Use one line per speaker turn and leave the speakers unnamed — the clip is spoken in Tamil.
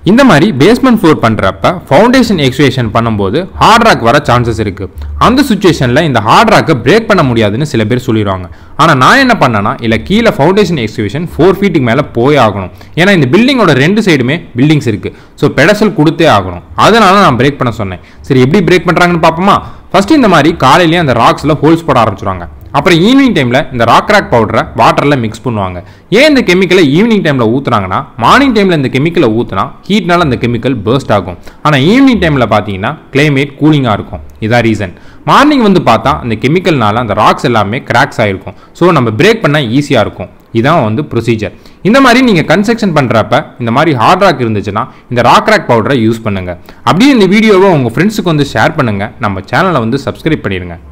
இந்த மாதிரி பேஸ்மெண்ட் ஃப்ளோர் பண்ணுறப்ப ஃபவுண்டேஷன் எக்ஸ்வேஷன் பண்ணும்போது ஹார்ட் ராக் வர சான்சஸ் இருக்குது அந்த சுச்சுவேஷனில் இந்த ஹார்ட் ராக்கை பிரேக் பண்ண முடியாதுன்னு சில பேர் சொல்லிடுவாங்க ஆனால் நான் என்ன பண்ணேன்னா இல்லை கீழே ஃபவுண்டேஷன் எக்ஸ்வேஷன் ஃபோர் ஃபீட்டுக்கு மேலே போய் ஆகணும் ஏன்னா இந்த பில்டிங்கோட ரெண்டு சைடுமே பில்டிங்ஸ் இருக்குது ஸோ பெடசல் கொடுத்தே ஆகணும் அதனால நான் பிரேக் பண்ண சொன்னேன் சரி எப்படி பிரேக் பண்ணுறாங்கன்னு பார்ப்போமா ஃபர்ஸ்ட் இந்த மாதிரி காலையிலேயே அந்த ராக்ஸில் ஹோல்ஸ் போட ஆரம்பிச்சிருவாங்க அப்புறம் ஈவினிங் டைமில் இந்த ராக் ராக் பவுடரை வாட்டரில் மிக்ஸ் பண்ணுவாங்க ஏன் இந்த கெமிக்கலை ஈவினிங் டைமில் ஊற்றுனாங்கன்னா மார்னிங் டைமில் இந்த கெமிக்கலை ஊற்றினா ஹீட்னால அந்த கெமிக்கல் பர்ஸ்ட் ஆகும் ஆனால் ஈவினிங் டைமில் பார்த்தீங்கன்னா கிளைமேட் கூலிங்காக இருக்கும் இதான் ரீசன் மார்னிங் வந்து பார்த்தா அந்த கெமிக்கல்னால அந்த ராக்ஸ் எல்லாமே கிராக்ஸ் ஆகிருக்கும் ஸோ நம்ம பிரேக் பண்ணால் ஈஸியாக இருக்கும் இதான் வந்து ப்ரொசீஜர் இந்த மாதிரி நீங்கள் கன்ஸ்ட்ரக்ஷன் பண்ணுறப்ப இந்த மாதிரி ஹார்ட் ராக் இருந்துச்சுன்னா இந்த ராக் ராக் பவுடரை யூஸ் பண்ணுங்கள் அப்படியே இந்த வீடியோவை உங்கள் ஃப்ரெண்ட்ஸுக்கு வந்து ஷேர் பண்ணுங்கள் நம்ம சேனலை வந்து சப்ஸ்கிரைப் பண்ணிடுங்க